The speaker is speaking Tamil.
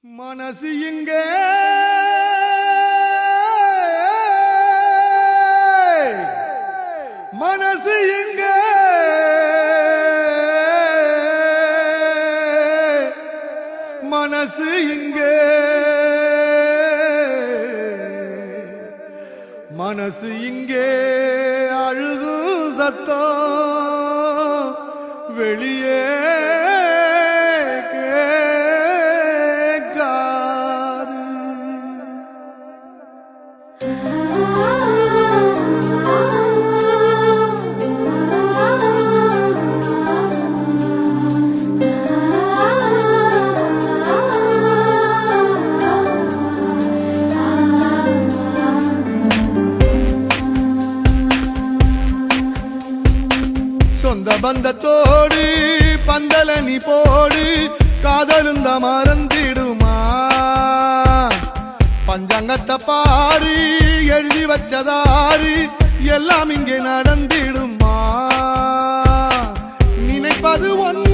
மனசு இங்க மனசு இங்க மனசு இங்க மனசு இங்கே அழுகு சத்தம் வெளியே கேட்காது சொந்த பந்தத்தோடு பந்தல நீ போடு காதலுந்த மறந்திடுமா பஞ்சாங்கத்தை பாரு எழுதி வச்சதாரு எல்லாம் இங்கே நடந்திடுமா நினைப்பது ஒன்று